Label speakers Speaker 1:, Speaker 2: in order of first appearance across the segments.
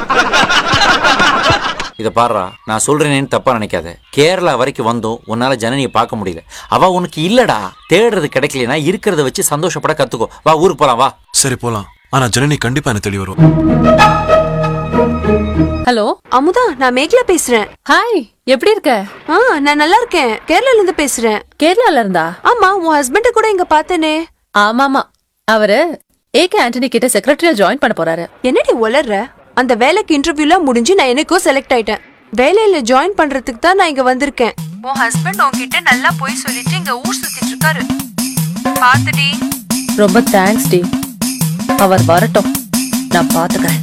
Speaker 1: இத பாருடா நான் சொல்றேனேன்னு தப்பா நினைக்காத கேரளா வரைக்கும் வந்தோம் உன்னால ஜனனியை பார்க்க முடியல அவ உனக்கு இல்லடா தேடுறது கிடைக்கலனா இருக்கிறத வச்சு சந்தோஷப்பட கத்துக்கோ வா ஊருக்கு போலாம் வா
Speaker 2: சரி போலாம் ஆனா ஜனனி கண்டிப்பா என்ன தேடி வருவா
Speaker 3: ஹலோ
Speaker 4: அமுதா நான் மேகலா பேசுறேன்
Speaker 3: ஹாய் எப்படி இருக்க
Speaker 4: ஆ நான் நல்லா இருக்கேன் கேரளால இருந்து பேசுறேன்
Speaker 3: கேரளால இருந்தா
Speaker 4: ஆமா உன் ஹஸ்பண்ட கூட இங்க பார்த்தேனே
Speaker 3: ஆமாமா அவரு ஏகே ஆண்டனி கிட்ட செக்ரட்டரியா ஜாயின் பண்ண போறாரு
Speaker 4: என்னடி உளர்ற அந்த வேலைக்கு இன்டர்வியூலாம் முடிஞ்சு நான் எனக்கும் செலக்ட் ஆயிட்டேன் வேலையில ஜாயின் பண்றதுக்கு தான் நான் இங்க வந்திருக்கேன் உன் ஹஸ்பண்ட் உன்கிட்ட நல்லா போய் சொல்லிட்டு இங்க ஊர் சுத்திட்டு இருக்காரு பாத்துடி
Speaker 3: ரொம்ப தேங்க்ஸ் டி அவர் வரட்டும் நான் பாத்துக்கிறேன்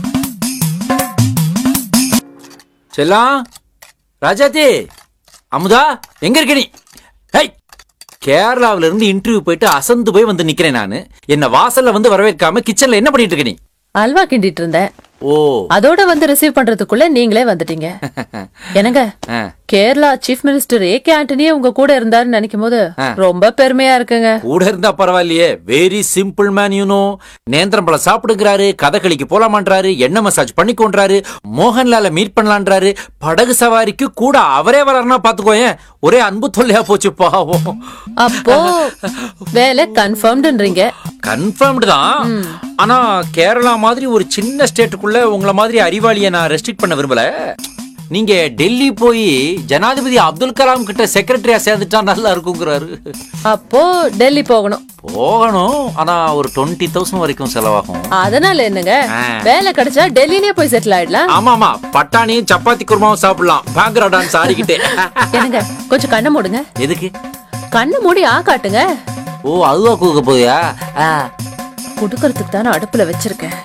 Speaker 1: செல்லாம் ராஜாத்தி அமுதா எங்க இருக்க நீ ஹை கேரளாவில இருந்து இன்டர்வியூ போயிட்டு அசந்து போய் வந்து நிக்கிறேன் நானு என்ன வாசல்ல வந்து வரவேற்காம கிச்சன்ல என்ன பண்ணிட்டு இருக்க நீ
Speaker 3: அல்வா கிண்டிட்டு இருந்தேன்
Speaker 1: ஓ
Speaker 3: அதோட வந்து ரிசீவ் பண்றதுக்குள்ள நீங்களே வந்துட்டீங்க என்னங்க
Speaker 1: ஆ.
Speaker 3: கேரளா சீஃப் மினிஸ்டர் ஏகே ஆண்டனியே உங்க கூட இருந்தாருன்னு நினைக்கும் போது
Speaker 1: ஆ.
Speaker 3: ரொம்ப பெருமையா இருக்குங்க
Speaker 1: கூட இருந்தா பரவாயில்லையே வெரி சிம்பிள் மேன் யூனோ நேந்திரம் பழம் சாப்பிடுங்கிறாரு கதகளிக்கு போலாமான்றாரு எண்ணெய் மசாஜ் பண்ணிக்கோன்றாரு மோகன்லால மீட் பண்ணலான்றாரு படகு சவாரிக்கு கூட அவரே வராருன்னா பாத்துக்கோயேன் ஒரே அன்பு தொல்லையா போச்சு பாவம்
Speaker 3: அப்போ வேலை கன்ஃபர்ம்டுன்றீங்க
Speaker 1: கன்ஃபார்ம்டு தான் ஆனா கேரளா மாதிரி ஒரு சின்ன ஸ்டேட்டுக்குள்ள உங்கள மாதிரி அறிவாளியை நான் ரெஸ்ட்ரிக்ட் பண்ண விரும்பல நீங்க டெல்லி போய் ஜனாதிபதி அப்துல் கலாம் கிட்ட செக்ரட்டரியா சேர்ந்துட்டா நல்லா இருக்குங்கிறாரு
Speaker 3: அப்போ டெல்லி போகணும்
Speaker 1: போகணும் ஆனா ஒரு டுவெண்ட்டி தௌசண்ட் வரைக்கும் செலவாகும்
Speaker 3: அதனால என்னங்க
Speaker 1: ஆ.
Speaker 3: வேலை கிடைச்சா டெல்லியிலே போய் செட்டில் ஆயிடலாம்
Speaker 1: ஆமா ஆமா பட்டாணியும் சப்பாத்தி குருமாவும் சாப்பிடலாம் பாங்கரா டான்ஸ் ஆடிக்கிட்டே
Speaker 3: என்னங்க கொஞ்சம் கண்ணை மூடுங்க
Speaker 1: எதுக்கு
Speaker 3: கண்ணை மூடி ஆ காட்டுங்க
Speaker 1: ஓ அதுவா கூக்க போயா
Speaker 3: குடுக்கறதுக்கு தானே அடுப்புல வச்சிருக்கேன்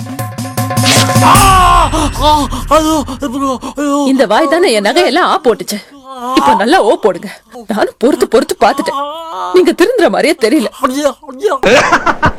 Speaker 3: இந்த வாய் தானே என் நகையெல்லாம் ஆ போட்டுச்சு இப்ப நல்லா ஓ போடுங்க நானும் பொறுத்து பொறுத்து பாத்துட்டேன் நீங்க திருந்துற மாதிரியே தெரியல